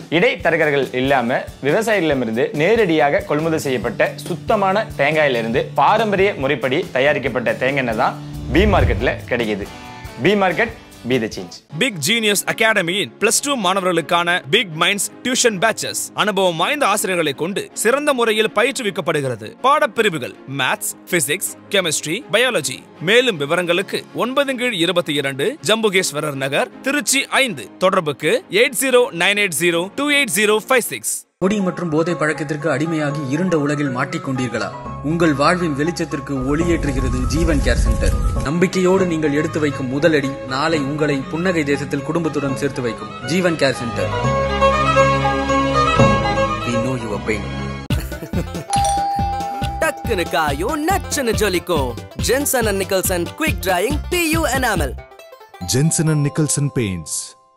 இடைத்தரகர்கள் இல்லாம விவசாயிகளிடமிருந்து நேரடியாக கொள்முதல் செய்யப்பட்ட சுத்தமான தேங்காயிலிருந்து பாரம்பரிய முறைப்படி தயாரிக்கப்பட்ட தேங்காய் எண்ணெய் தான் பி மார்க்கெட்ல கிடைக்குது B market be the change Big Genius அகாடமியின் பிளஸ் டூ மாணவர்களுக்கான பிக் மைண்ட்ஸ் டியூஷன் பேச்சஸ் அனுபவம் வாய்ந்த ஆசிரியர்களை கொண்டு சிறந்த முறையில் பயிற்றுவிக்கப்படுகிறது பாடப்பிரிவுகள் மேத்ஸ் பிசிக்ஸ் கெமிஸ்ட்ரி பயாலஜி மேலும் விவரங்களுக்கு ஒன்பது கீழ் இருபத்தி இரண்டு ஜம்புகேஸ்வரர் நகர் திருச்சி ஐந்து தொடர்புக்கு eight zero nine eight zero two eight zero five six குடி மற்றும் போதை பழக்கத்திற்கு அடிமையாகி இருண்ட உலகில் மாட்டிக்கொண்டீர்களா உங்கள் வாழ்வின் வெளிச்சத்திற்கு ஒளியேற்றுகிறது ஜீவன் கேர் சென்டர் நம்பிக்கையோடு நீங்கள் எடுத்து வைக்கும் முதலடி நாளை உங்களை புன்னகை தேசத்தில் குடும்பத்துடன் சேர்த்து வைக்கும் Jeevan care centre We know your pain. டக்குனு காயும் நச்சுன்னு ஜொலிக்கும் Jenson and Nicholson quick drying PU enamel Jensen and Nicholson Paints.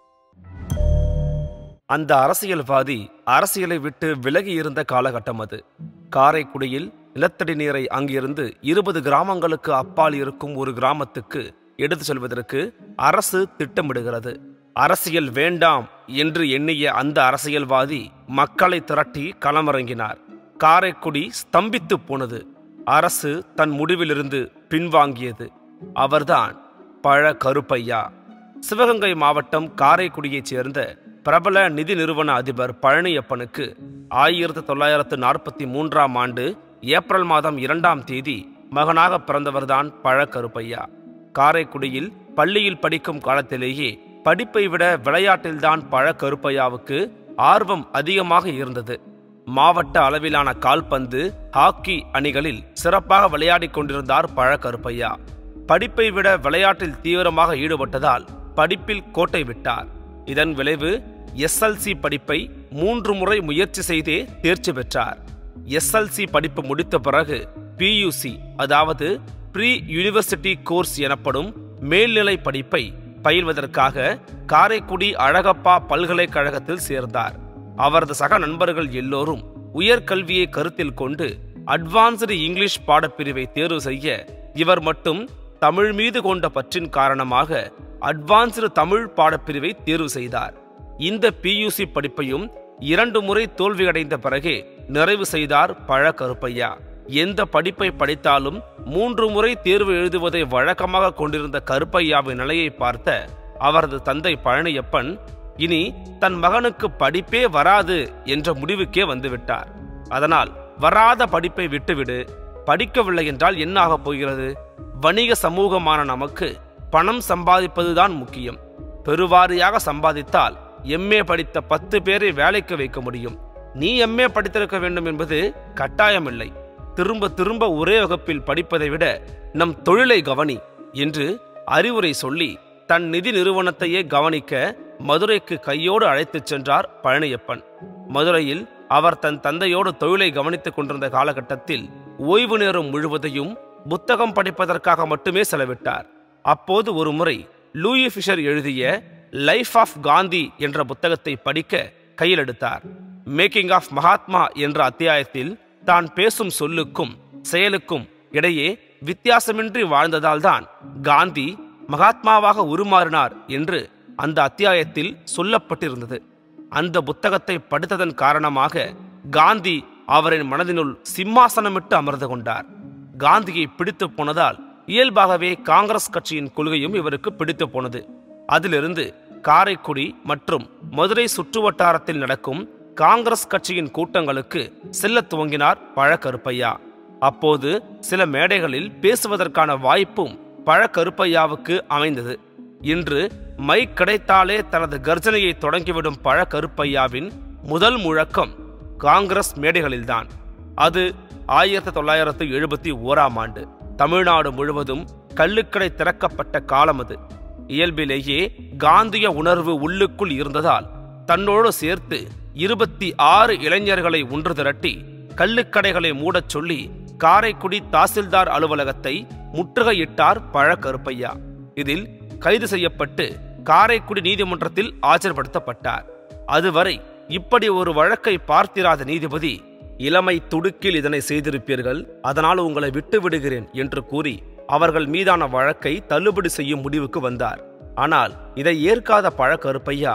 அந்த அரசியல்வாதி அரசியலை விட்டு விலகி இருந்த காலகட்டம் அது காரைக்குடியில் நிலத்தடி நீரை அங்கிருந்து இருபது கிராமங்களுக்கு அப்பால் இருக்கும் ஒரு கிராமத்துக்கு எடுத்து செல்வதற்கு அரசு திட்டமிடுகிறது அரசியல் வேண்டாம் என்று எண்ணிய அந்த அரசியல்வாதி மக்களை திரட்டி களமிறங்கினார் காரைக்குடி ஸ்தம்பித்து போனது அரசு தன் முடிவிலிருந்து பின்வாங்கியது அவர்தான் பழ கருப்பையா சிவகங்கை மாவட்டம் காரைக்குடியைச் சேர்ந்த பிரபல நிதி நிறுவன அதிபர் பழனியப்பனுக்கு ஆயிரத்து தொள்ளாயிரத்து நாற்பத்தி மூன்றாம் ஆண்டு ஏப்ரல் மாதம் இரண்டாம் தேதி மகனாக பிறந்தவர்தான் பழக்கருப்பையா காரைக்குடியில் பள்ளியில் படிக்கும் காலத்திலேயே படிப்பை விட விளையாட்டில்தான் பழக்கருப்பையாவுக்கு ஆர்வம் அதிகமாக இருந்தது மாவட்ட அளவிலான கால்பந்து ஹாக்கி அணிகளில் சிறப்பாக விளையாடிக் கொண்டிருந்தார் பழக்கருப்பையா படிப்பை விட விளையாட்டில் தீவிரமாக ஈடுபட்டதால் படிப்பில் கோட்டை விட்டார் இதன் விளைவு எஸ்எல்சி படிப்பை மூன்று முறை முயற்சி செய்தே தேர்ச்சி பெற்றார் எஸ்எல்சி படிப்பு முடித்த பிறகு பியூசி அதாவது ப்ரீ யூனிவர்சிட்டி கோர்ஸ் எனப்படும் மேல்நிலை படிப்பை பயில்வதற்காக காரைக்குடி அழகப்பா பல்கலைக்கழகத்தில் சேர்ந்தார் அவரது சக நண்பர்கள் எல்லோரும் உயர்கல்வியை கருத்தில் கொண்டு அட்வான்ஸ்டு இங்கிலீஷ் பாடப்பிரிவை தேர்வு செய்ய இவர் மட்டும் தமிழ் மீது கொண்ட பற்றின் காரணமாக அட்வான்ஸ்டு தமிழ் பாடப்பிரிவை தேர்வு செய்தார் இந்த பியூசி படிப்பையும் இரண்டு முறை தோல்வியடைந்த பிறகே நிறைவு செய்தார் பழ கருப்பையா எந்த படிப்பை படித்தாலும் மூன்று முறை தேர்வு எழுதுவதை வழக்கமாக கொண்டிருந்த கருப்பையாவின் நிலையை பார்த்த அவரது தந்தை பழனியப்பன் இனி தன் மகனுக்கு படிப்பே வராது என்ற முடிவுக்கே வந்துவிட்டார் அதனால் வராத படிப்பை விட்டுவிடு படிக்கவில்லை என்றால் என்ன ஆகப் போகிறது வணிக சமூகமான நமக்கு பணம் சம்பாதிப்பதுதான் முக்கியம் பெருவாரியாக சம்பாதித்தால் எம்ஏ படித்த பத்து பேரை வேலைக்கு வைக்க முடியும் நீ எம்ஏ படித்திருக்க வேண்டும் என்பது கட்டாயமில்லை திரும்ப திரும்ப ஒரே வகுப்பில் படிப்பதை விட நம் தொழிலை கவனி என்று அறிவுரை சொல்லி தன் நிதி நிறுவனத்தையே கவனிக்க மதுரைக்கு கையோடு அழைத்துச் சென்றார் பழனியப்பன் மதுரையில் அவர் தன் தந்தையோடு தொழிலை கவனித்துக் கொண்டிருந்த காலகட்டத்தில் ஓய்வு நேரம் முழுவதையும் புத்தகம் படிப்பதற்காக மட்டுமே செலவிட்டார் அப்போது ஒரு முறை லூயி ஃபிஷர் எழுதிய லைஃப் ஆஃப் காந்தி என்ற புத்தகத்தை படிக்க கையில் எடுத்தார் மேக்கிங் ஆஃப் மகாத்மா என்ற அத்தியாயத்தில் தான் பேசும் சொல்லுக்கும் செயலுக்கும் இடையே வித்தியாசமின்றி வாழ்ந்ததால்தான் காந்தி மகாத்மாவாக உருமாறினார் என்று அந்த அத்தியாயத்தில் சொல்லப்பட்டிருந்தது அந்த புத்தகத்தை படித்ததன் காரணமாக காந்தி அவரின் மனதினுள் சிம்மாசனமிட்டு அமர்ந்து கொண்டார் காந்தியை பிடித்து போனதால் இயல்பாகவே காங்கிரஸ் கட்சியின் கொள்கையும் இவருக்கு பிடித்து போனது அதிலிருந்து காரைக்குடி மற்றும் மதுரை சுற்றுவட்டாரத்தில் நடக்கும் காங்கிரஸ் கட்சியின் கூட்டங்களுக்கு செல்லத் துவங்கினார் பழக்கருப்பையா அப்போது சில மேடைகளில் பேசுவதற்கான வாய்ப்பும் பழக்கருப்பையாவுக்கு அமைந்தது இன்று மைக் கிடைத்தாலே தனது கர்ஜனையை தொடங்கிவிடும் பழக்கருப்பையாவின் முதல் முழக்கம் காங்கிரஸ் மேடைகளில்தான் அது ஆயிரத்தி தொள்ளாயிரத்து எழுபத்தி ஓராம் ஆண்டு தமிழ்நாடு முழுவதும் கள்ளுக்கடை திறக்கப்பட்ட காலம் அது இயல்பிலேயே காந்திய உணர்வு உள்ளுக்குள் இருந்ததால் தன்னோடு சேர்த்து இருபத்தி ஆறு இளைஞர்களை ஒன்று திரட்டி கள்ளுக்கடைகளை மூடச் சொல்லி காரைக்குடி தாசில்தார் அலுவலகத்தை முற்றுகையிட்டார் பழக்கருப்பையா இதில் கைது செய்யப்பட்டு காரைக்குடி நீதிமன்றத்தில் ஆஜர்படுத்தப்பட்டார் அதுவரை இப்படி ஒரு வழக்கை பார்த்திராத நீதிபதி இளமை துடுக்கில் இதனை செய்திருப்பீர்கள் அதனால் உங்களை விட்டு விடுகிறேன் என்று கூறி அவர்கள் மீதான வழக்கை தள்ளுபடி செய்யும் முடிவுக்கு வந்தார் ஆனால் இதை ஏற்காத பழக்கருப்பையா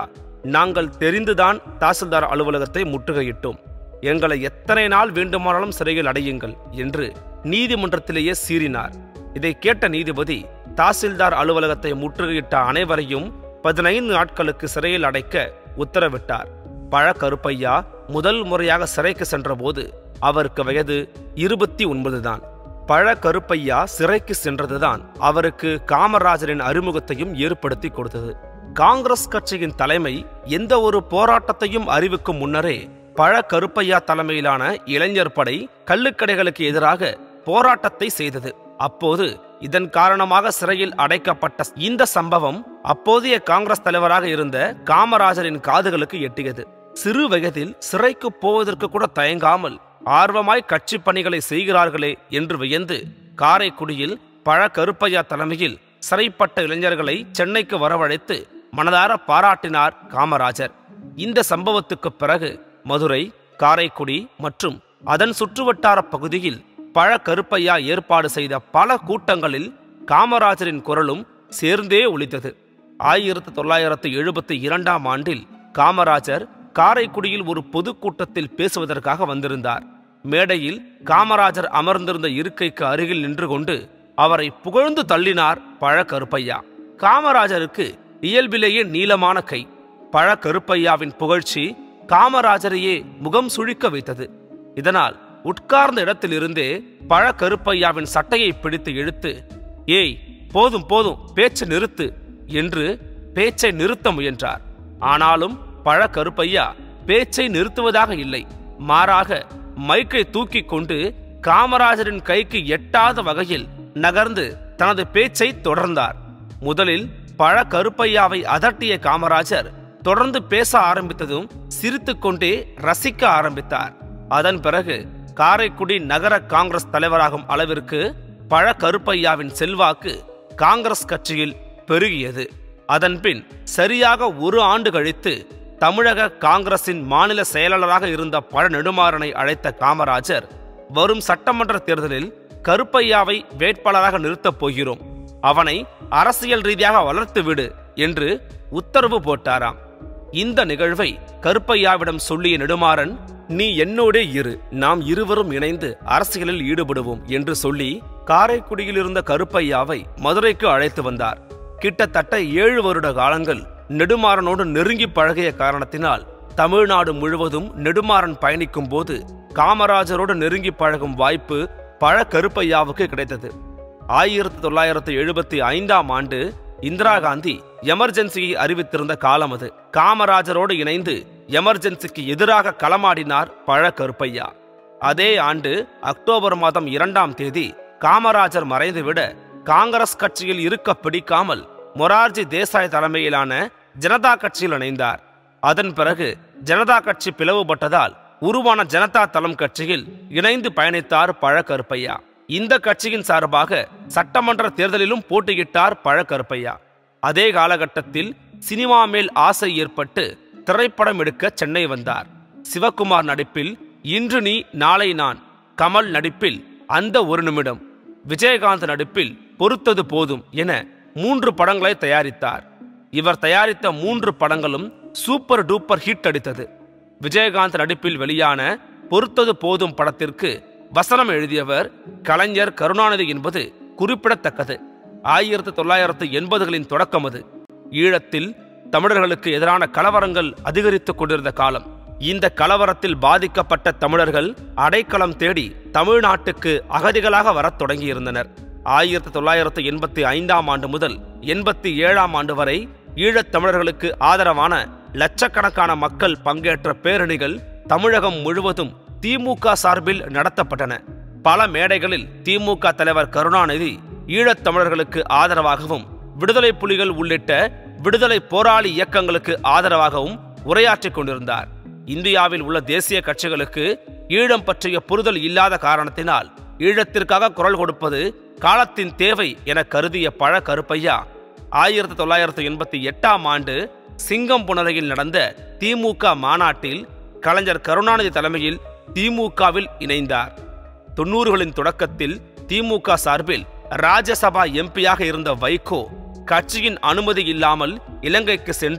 நாங்கள் தெரிந்துதான் தாசில்தார் அலுவலகத்தை முற்றுகையிட்டோம் எங்களை எத்தனை நாள் வேண்டுமானாலும் சிறையில் அடையுங்கள் என்று நீதிமன்றத்திலேயே சீறினார் இதை கேட்ட நீதிபதி தாசில்தார் அலுவலகத்தை முற்றுகையிட்ட அனைவரையும் பதினைந்து நாட்களுக்கு சிறையில் அடைக்க உத்தரவிட்டார் பழ கருப்பையா முதல் முறையாக சிறைக்கு சென்றபோது அவருக்கு வயது இருபத்தி ஒன்பது தான் பழ கருப்பையா சிறைக்கு சென்றதுதான் அவருக்கு காமராஜரின் அறிமுகத்தையும் ஏற்படுத்தி கொடுத்தது காங்கிரஸ் கட்சியின் தலைமை எந்த ஒரு போராட்டத்தையும் அறிவிக்கும் முன்னரே பழ கருப்பையா தலைமையிலான இளைஞர் படை கள்ளுக்கடைகளுக்கு எதிராக போராட்டத்தை செய்தது அப்போது இதன் காரணமாக சிறையில் அடைக்கப்பட்ட இந்த சம்பவம் அப்போதைய காங்கிரஸ் தலைவராக இருந்த காமராஜரின் காதுகளுக்கு எட்டியது சிறு வயதில் சிறைக்கு போவதற்கு கூட தயங்காமல் ஆர்வமாய் கட்சி பணிகளை செய்கிறார்களே என்று வியந்து காரைக்குடியில் பழ கருப்பையா தலைமையில் சிறைப்பட்ட இளைஞர்களை சென்னைக்கு வரவழைத்து மனதார பாராட்டினார் காமராஜர் இந்த சம்பவத்துக்கு பிறகு மதுரை காரைக்குடி மற்றும் அதன் சுற்றுவட்டார பகுதியில் பழ கருப்பையா ஏற்பாடு செய்த பல கூட்டங்களில் காமராஜரின் குரலும் சேர்ந்தே ஒலித்தது ஆயிரத்து தொள்ளாயிரத்து எழுபத்தி இரண்டாம் ஆண்டில் காமராஜர் காரைக்குடியில் ஒரு பொதுக்கூட்டத்தில் பேசுவதற்காக வந்திருந்தார் மேடையில் காமராஜர் அமர்ந்திருந்த இருக்கைக்கு அருகில் நின்று கொண்டு அவரை புகழ்ந்து தள்ளினார் பழ கருப்பையா காமராஜருக்கு இயல்பிலேயே நீளமான கை பழ கருப்பையாவின் புகழ்ச்சி காமராஜரையே முகம் சுழிக்க வைத்தது இதனால் உட்கார்ந்த இடத்திலிருந்தே பழ கருப்பையாவின் சட்டையை பிடித்து இழுத்து ஏய் போதும் போதும் பேச்சு நிறுத்து என்று பேச்சை நிறுத்த முயன்றார் ஆனாலும் பழ கருப்பையா பேச்சை நிறுத்துவதாக இல்லை மாறாக மைக்கை தூக்கி கொண்டு காமராஜரின் கைக்கு எட்டாத வகையில் நகர்ந்து தனது பேச்சை தொடர்ந்தார் முதலில் பழ கருப்பையாவை அதட்டிய காமராஜர் தொடர்ந்து பேச ஆரம்பித்ததும் சிரித்துக்கொண்டே ரசிக்க ஆரம்பித்தார் அதன் பிறகு காரைக்குடி நகர காங்கிரஸ் தலைவராகும் அளவிற்கு பழ கருப்பையாவின் செல்வாக்கு காங்கிரஸ் கட்சியில் பெருகியது அதன்பின் சரியாக ஒரு ஆண்டு கழித்து தமிழக காங்கிரசின் மாநில செயலாளராக இருந்த பழ நெடுமாறனை அழைத்த காமராஜர் வரும் சட்டமன்ற தேர்தலில் கருப்பையாவை வேட்பாளராக நிறுத்தப் போகிறோம் அவனை அரசியல் ரீதியாக வளர்த்து விடு என்று உத்தரவு போட்டாராம் இந்த நிகழ்வை கருப்பையாவிடம் சொல்லிய நெடுமாறன் நீ என்னோடே இரு நாம் இருவரும் இணைந்து அரசியலில் ஈடுபடுவோம் என்று சொல்லி காரைக்குடியில் இருந்த கருப்பையாவை மதுரைக்கு அழைத்து வந்தார் கிட்டத்தட்ட ஏழு வருட காலங்கள் நெடுமாறனோடு நெருங்கி பழகிய காரணத்தினால் தமிழ்நாடு முழுவதும் நெடுமாறன் பயணிக்கும் போது காமராஜரோடு நெருங்கி பழகும் வாய்ப்பு பழ கருப்பையாவுக்கு கிடைத்தது ஆயிரத்தி தொள்ளாயிரத்து எழுபத்தி ஐந்தாம் ஆண்டு இந்திரா காந்தி எமர்ஜென்சியை அறிவித்திருந்த காலம் அது காமராஜரோடு இணைந்து எமர்ஜென்சிக்கு எதிராக களமாடினார் பழ கருப்பையா அதே ஆண்டு அக்டோபர் மாதம் இரண்டாம் தேதி காமராஜர் மறைந்துவிட காங்கிரஸ் கட்சியில் இருக்க பிடிக்காமல் மொரார்ஜி தேசாய் தலைமையிலான ஜனதா கட்சியில் இணைந்தார் அதன் பிறகு ஜனதா கட்சி பிளவுபட்டதால் உருவான ஜனதா தளம் கட்சியில் இணைந்து பயணித்தார் பழ கருப்பையா இந்த கட்சியின் சார்பாக சட்டமன்ற தேர்தலிலும் போட்டியிட்டார் பழ கருப்பையா அதே காலகட்டத்தில் சினிமா மேல் ஆசை ஏற்பட்டு திரைப்படம் எடுக்க சென்னை வந்தார் சிவகுமார் நடிப்பில் இன்று நீ நாளை நான் கமல் நடிப்பில் அந்த ஒரு நிமிடம் விஜயகாந்த் நடிப்பில் பொறுத்தது போதும் என மூன்று படங்களை தயாரித்தார் இவர் தயாரித்த மூன்று படங்களும் சூப்பர் டூப்பர் ஹிட் அடித்தது விஜயகாந்த் நடிப்பில் வெளியான பொறுத்தது போதும் படத்திற்கு வசனம் எழுதியவர் கலைஞர் கருணாநிதி என்பது குறிப்பிடத்தக்கது ஆயிரத்து தொள்ளாயிரத்து எண்பதுகளின் தொடக்கம் அது ஈழத்தில் தமிழர்களுக்கு எதிரான கலவரங்கள் அதிகரித்துக் கொண்டிருந்த காலம் இந்த கலவரத்தில் பாதிக்கப்பட்ட தமிழர்கள் அடைக்கலம் தேடி தமிழ்நாட்டுக்கு அகதிகளாக வரத் தொடங்கியிருந்தனர் ஆயிரத்தி தொள்ளாயிரத்து எண்பத்தி ஐந்தாம் ஆண்டு முதல் எண்பத்தி ஏழாம் ஆண்டு வரை ஈழத் தமிழர்களுக்கு ஆதரவான லட்சக்கணக்கான மக்கள் பங்கேற்ற பேரணிகள் தமிழகம் முழுவதும் திமுக சார்பில் நடத்தப்பட்டன பல மேடைகளில் திமுக தலைவர் கருணாநிதி ஈழத் தமிழர்களுக்கு ஆதரவாகவும் விடுதலை புலிகள் உள்ளிட்ட விடுதலை போராளி இயக்கங்களுக்கு ஆதரவாகவும் உரையாற்றிக் கொண்டிருந்தார் இந்தியாவில் உள்ள தேசிய கட்சிகளுக்கு ஈழம் பற்றிய புரிதல் இல்லாத காரணத்தினால் ஈழத்திற்காக குரல் கொடுப்பது காலத்தின் தேவை என கருதிய பழ கருப்பையா ஆயிரத்தி தொள்ளாயிரத்து எண்பத்தி எட்டாம் ஆண்டு சிங்கம் புனரையில் நடந்த திமுக மாநாட்டில் கலைஞர் கருணாநிதி தலைமையில் திமுகவில் இணைந்தார் தொண்ணூறுகளின் தொடக்கத்தில் திமுக சார்பில் ராஜ்யசபா எம்பியாக இருந்த வைகோ கட்சியின் அனுமதி இல்லாமல் இலங்கைக்கு சென்று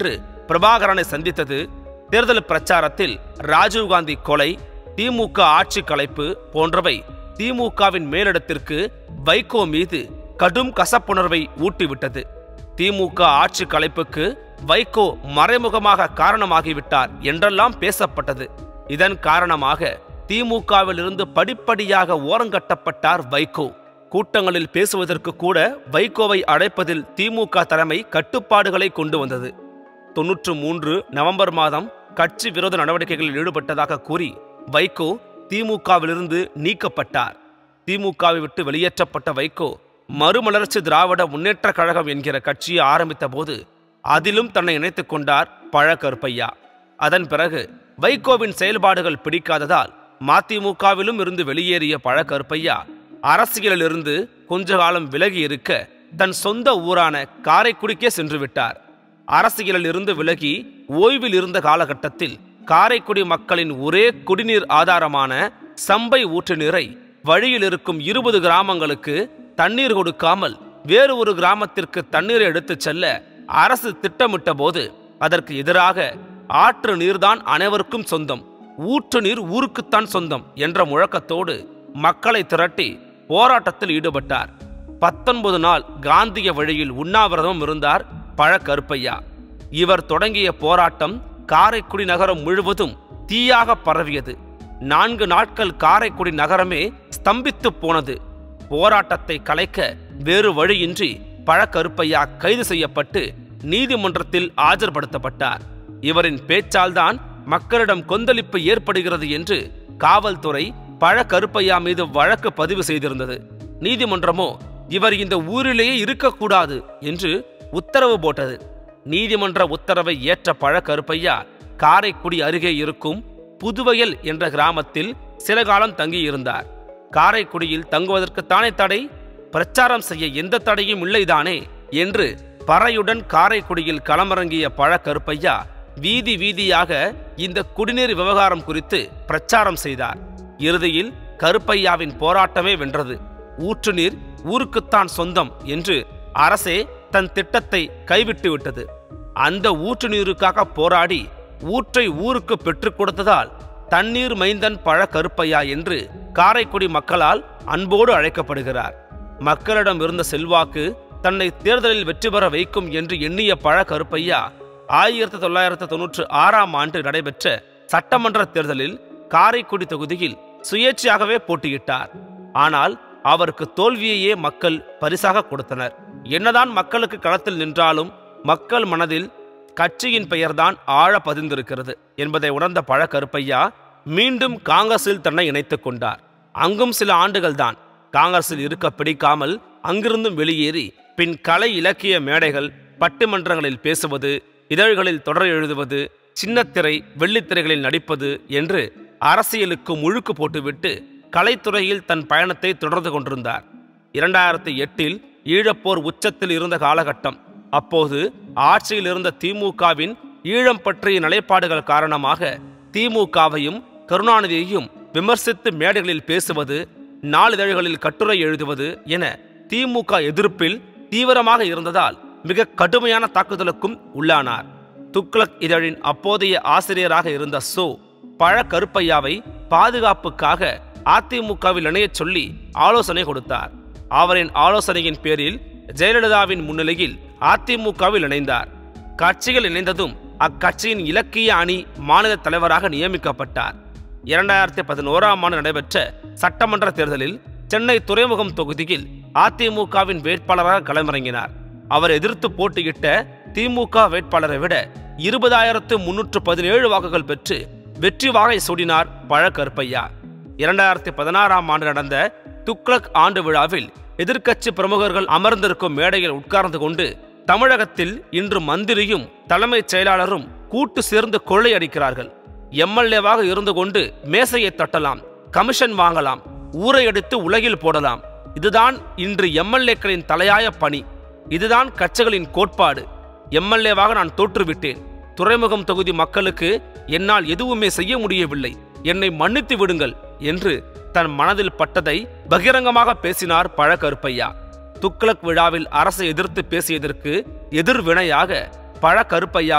பிரபாகரனை சந்தித்தது தேர்தல் பிரச்சாரத்தில் ராஜீவ்காந்தி கொலை திமுக ஆட்சி கலைப்பு போன்றவை திமுகவின் மேலிடத்திற்கு வைகோ மீது கடும் கசப்புணர்வை ஊட்டிவிட்டது திமுக ஆட்சி கலைப்புக்கு வைகோ மறைமுகமாக காரணமாகிவிட்டார் என்றெல்லாம் பேசப்பட்டது இதன் காரணமாக திமுகவில் இருந்து படிப்படியாக ஓரங்கட்டப்பட்டார் வைகோ கூட்டங்களில் பேசுவதற்கு கூட வைகோவை அழைப்பதில் திமுக தலைமை கட்டுப்பாடுகளை கொண்டு வந்தது தொன்னூற்று மூன்று நவம்பர் மாதம் கட்சி விரோத நடவடிக்கைகளில் ஈடுபட்டதாக கூறி வைகோ திமுகவிலிருந்து நீக்கப்பட்டார் திமுகவை விட்டு வெளியேற்றப்பட்ட வைகோ மறுமலர்ச்சி திராவிட முன்னேற்ற கழகம் என்கிற கட்சியை ஆரம்பித்த போது அதிலும் தன்னை இணைத்துக் கொண்டார் பழக்கருப்பையா அதன் பிறகு வைகோவின் செயல்பாடுகள் பிடிக்காததால் மதிமுகவிலும் இருந்து வெளியேறிய பழக்கருப்பையா அரசியலிலிருந்து கொஞ்ச காலம் விலகி இருக்க தன் சொந்த ஊரான காரைக்குடிக்கே சென்று விட்டார் அரசியலில் இருந்து விலகி ஓய்வில் இருந்த காலகட்டத்தில் காரைக்குடி மக்களின் ஒரே குடிநீர் ஆதாரமான சம்பை ஊற்று நீரை வழியில் இருக்கும் இருபது கிராமங்களுக்கு தண்ணீர் கொடுக்காமல் வேறு ஒரு கிராமத்திற்கு தண்ணீரை எடுத்துச் செல்ல அரசு திட்டமிட்ட போது அதற்கு எதிராக ஆற்று நீர்தான் அனைவருக்கும் சொந்தம் ஊற்று நீர் ஊருக்குத்தான் சொந்தம் என்ற முழக்கத்தோடு மக்களை திரட்டி போராட்டத்தில் ஈடுபட்டார் பத்தொன்பது நாள் காந்திய வழியில் உண்ணாவிரதம் இருந்தார் பழக்கருப்பையா இவர் தொடங்கிய போராட்டம் காரைக்குடி நகரம் முழுவதும் தீயாக பரவியது நான்கு நாட்கள் காரைக்குடி நகரமே ஸ்தம்பித்து போனது போராட்டத்தை கலைக்க வேறு வழியின்றி பழக்கருப்பையா கைது செய்யப்பட்டு நீதிமன்றத்தில் ஆஜர்படுத்தப்பட்டார் இவரின் பேச்சால்தான் மக்களிடம் கொந்தளிப்பு ஏற்படுகிறது என்று காவல்துறை பழக்கருப்பையா மீது வழக்கு பதிவு செய்திருந்தது நீதிமன்றமோ இவர் இந்த ஊரிலேயே இருக்கக்கூடாது என்று உத்தரவு போட்டது நீதிமன்ற உத்தரவை ஏற்ற பழக்கருப்பையா காரைக்குடி அருகே இருக்கும் புதுவயல் என்ற கிராமத்தில் சில காலம் தங்கியிருந்தார் காரைக்குடியில் தங்குவதற்குத்தானே தடை பிரச்சாரம் செய்ய எந்த தடையும் இல்லைதானே என்று பறையுடன் காரைக்குடியில் களமிறங்கிய பழக்கருப்பையா வீதி வீதியாக இந்த குடிநீர் விவகாரம் குறித்து பிரச்சாரம் செய்தார் இறுதியில் கருப்பையாவின் போராட்டமே வென்றது ஊற்று நீர் ஊருக்குத்தான் சொந்தம் என்று அரசே தன் திட்டத்தை கைவிட்டு விட்டது அந்த ஊற்று நீருக்காக போராடி ஊற்றை ஊருக்கு பெற்றுக் கொடுத்ததால் தண்ணீர் மைந்தன் பழ கருப்பையா என்று காரைக்குடி மக்களால் அன்போடு அழைக்கப்படுகிறார் மக்களிடம் இருந்த செல்வாக்கு தன்னை தேர்தலில் வெற்றி பெற வைக்கும் என்று எண்ணிய பழ கருப்பையா ஆயிரத்தி தொள்ளாயிரத்தி தொன்னூற்று ஆறாம் ஆண்டு நடைபெற்ற சட்டமன்ற தேர்தலில் காரைக்குடி தொகுதியில் சுயேட்சையாகவே போட்டியிட்டார் ஆனால் அவருக்கு தோல்வியையே மக்கள் பரிசாக கொடுத்தனர் என்னதான் மக்களுக்கு களத்தில் நின்றாலும் மக்கள் மனதில் கட்சியின் பெயர்தான் ஆழ பதிந்திருக்கிறது என்பதை உணர்ந்த பழக்கருப்பையா மீண்டும் காங்கிரஸில் தன்னை இணைத்துக் கொண்டார் அங்கும் சில ஆண்டுகள்தான் காங்கிரஸில் இருக்க பிடிக்காமல் அங்கிருந்தும் வெளியேறி பின் கலை இலக்கிய மேடைகள் பட்டிமன்றங்களில் பேசுவது இதழ்களில் தொடர் எழுதுவது சின்னத்திரை வெள்ளித்திரைகளில் நடிப்பது என்று அரசியலுக்கு முழுக்கு போட்டுவிட்டு கலைத்துறையில் தன் பயணத்தை தொடர்ந்து கொண்டிருந்தார் இரண்டாயிரத்தி எட்டில் ஈழப்போர் உச்சத்தில் இருந்த காலகட்டம் அப்போது ஆட்சியில் இருந்த திமுகவின் ஈழம் பற்றிய நிலைப்பாடுகள் காரணமாக திமுகவையும் கருணாநிதியையும் விமர்சித்து மேடைகளில் பேசுவது நாளிதழ்களில் கட்டுரை எழுதுவது என திமுக எதிர்ப்பில் தீவிரமாக இருந்ததால் மிக கடுமையான தாக்குதலுக்கும் உள்ளானார் துக்ளக் இதழின் அப்போதைய ஆசிரியராக இருந்த சோ பழ கருப்பையாவை பாதுகாப்புக்காக அதிமுகவில் இணையச் சொல்லி ஆலோசனை கொடுத்தார் அவரின் ஆலோசனையின் பேரில் ஜெயலலிதாவின் முன்னிலையில் அதிமுகவில் இணைந்தார் கட்சிகள் இணைந்ததும் அக்கட்சியின் இலக்கிய அணி மாநில தலைவராக நியமிக்கப்பட்டார் இரண்டாயிரத்தி பதினோராம் ஆண்டு நடைபெற்ற சட்டமன்ற தேர்தலில் சென்னை துறைமுகம் தொகுதியில் அதிமுகவின் வேட்பாளராக களமிறங்கினார் அவர் எதிர்த்து போட்டியிட்ட திமுக வேட்பாளரை விட இருபதாயிரத்து முன்னூற்று பதினேழு வாக்குகள் பெற்று வெற்றி வாகை சூடினார் பழக்கருப்பையா இரண்டாயிரத்தி பதினாறாம் ஆண்டு நடந்த துக்ளக் ஆண்டு விழாவில் எதிர்க்கட்சி பிரமுகர்கள் அமர்ந்திருக்கும் மேடையில் உட்கார்ந்து கொண்டு தமிழகத்தில் இன்று மந்திரியும் தலைமைச் செயலாளரும் கூட்டு சேர்ந்து கொள்ளையடிக்கிறார்கள் எம்எல்ஏவாக இருந்து கொண்டு மேசையை தட்டலாம் கமிஷன் வாங்கலாம் ஊரை எடுத்து உலகில் போடலாம் இதுதான் இன்று எம்எல்ஏக்களின் தலையாய பணி இதுதான் கட்சிகளின் கோட்பாடு எம்எல்ஏவாக நான் தோற்றுவிட்டேன் துறைமுகம் தொகுதி மக்களுக்கு என்னால் எதுவுமே செய்ய முடியவில்லை என்னை மன்னித்து விடுங்கள் என்று தன் மனதில் பட்டதை பகிரங்கமாக பேசினார் பழக்கருப்பையா துக்ளக் விழாவில் அரசை எதிர்த்து பேசியதற்கு எதிர்வினையாக பழக்கருப்பையாவை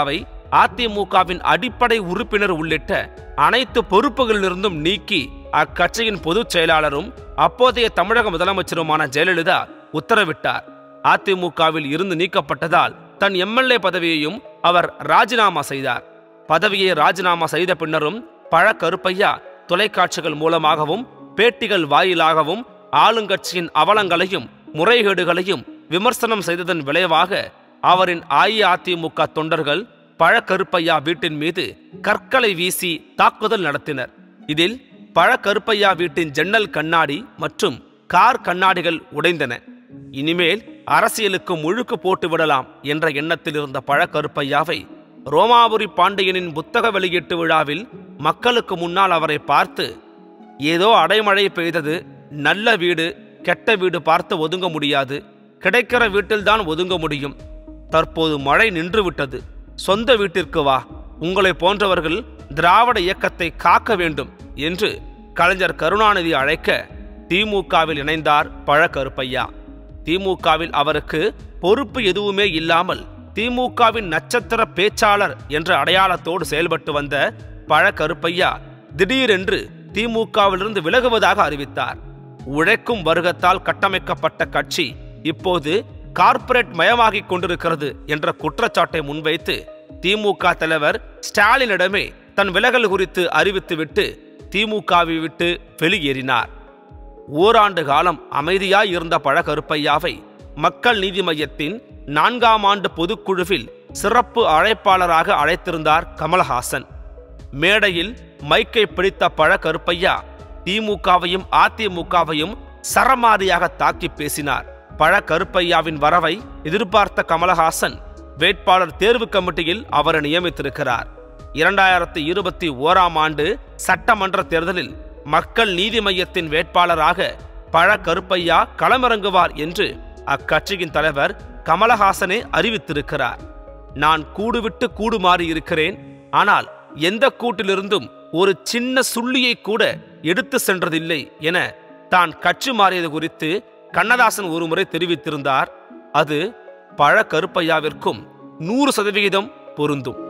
அதிமுகவின் அடிப்படை உறுப்பினர் உள்ளிட்ட அனைத்து பொறுப்புகளிலிருந்தும் நீக்கி அக்கட்சியின் பொதுச் செயலாளரும் அப்போதைய தமிழக முதலமைச்சருமான ஜெயலலிதா உத்தரவிட்டார் அதிமுகவில் இருந்து நீக்கப்பட்டதால் தன் எம்எல்ஏ பதவியையும் அவர் ராஜினாமா செய்தார் பதவியை ராஜினாமா செய்த பின்னரும் பழ கருப்பையா தொலைக்காட்சிகள் மூலமாகவும் பேட்டிகள் வாயிலாகவும் ஆளுங்கட்சியின் அவலங்களையும் முறைகேடுகளையும் விமர்சனம் செய்ததன் விளைவாக அவரின் அஇஅதிமுக தொண்டர்கள் பழக்கருப்பையா வீட்டின் மீது கற்களை வீசி தாக்குதல் நடத்தினர் இதில் பழக்கருப்பையா வீட்டின் ஜன்னல் கண்ணாடி மற்றும் கார் கண்ணாடிகள் உடைந்தன இனிமேல் அரசியலுக்கு முழுக்கு போட்டு விடலாம் என்ற எண்ணத்தில் இருந்த பழக்கருப்பையாவை ரோமாபுரி பாண்டியனின் புத்தக வெளியீட்டு விழாவில் மக்களுக்கு முன்னால் அவரை பார்த்து ஏதோ அடைமழை பெய்தது நல்ல வீடு கெட்ட வீடு பார்த்து ஒதுங்க முடியாது கிடைக்கிற வீட்டில்தான் ஒதுங்க முடியும் தற்போது மழை நின்றுவிட்டது சொந்த வீட்டிற்கு வா உங்களை போன்றவர்கள் திராவிட இயக்கத்தை காக்க வேண்டும் என்று கலைஞர் கருணாநிதி அழைக்க திமுகவில் இணைந்தார் பழக்கருப்பையா திமுகவில் அவருக்கு பொறுப்பு எதுவுமே இல்லாமல் திமுகவின் நட்சத்திர பேச்சாளர் என்ற அடையாளத்தோடு செயல்பட்டு வந்த பழக்கருப்பையா திடீரென்று திமுகவிலிருந்து விலகுவதாக அறிவித்தார் உழைக்கும் வர்க்கத்தால் கட்டமைக்கப்பட்ட கட்சி இப்போது கார்ப்பரேட் மயமாகிக் கொண்டிருக்கிறது என்ற குற்றச்சாட்டை முன்வைத்து திமுக தலைவர் ஸ்டாலினிடமே தன் விலகல் குறித்து அறிவித்துவிட்டு திமுகவை விட்டு வெளியேறினார் ஓராண்டு காலம் அமைதியாய் இருந்த பழகருப்பையாவை மக்கள் நீதி மையத்தின் நான்காம் ஆண்டு பொதுக்குழுவில் சிறப்பு அழைப்பாளராக அழைத்திருந்தார் கமலஹாசன் மேடையில் மைக்கை பிடித்த பழகருப்பையா திமுகவையும் அதிமுகவையும் சரமாரியாக தாக்கி பேசினார் பழகருப்பையாவின் வரவை எதிர்பார்த்த கமலஹாசன் வேட்பாளர் தேர்வு கமிட்டியில் அவரை நியமித்திருக்கிறார் இரண்டாயிரத்தி இருபத்தி ஓராம் ஆண்டு சட்டமன்ற தேர்தலில் மக்கள் நீதி மையத்தின் வேட்பாளராக பழ கருப்பையா களமிறங்குவார் என்று அக்கட்சியின் தலைவர் கமலஹாசனே அறிவித்திருக்கிறார் நான் கூடுவிட்டு கூடு மாறி இருக்கிறேன் ஆனால் எந்த கூட்டிலிருந்தும் ஒரு சின்ன சுள்ளியை கூட எடுத்து சென்றதில்லை என தான் கட்சி மாறியது குறித்து கண்ணதாசன் ஒருமுறை தெரிவித்திருந்தார் அது பழ கருப்பையாவிற்கும் நூறு சதவிகிதம் பொருந்தும்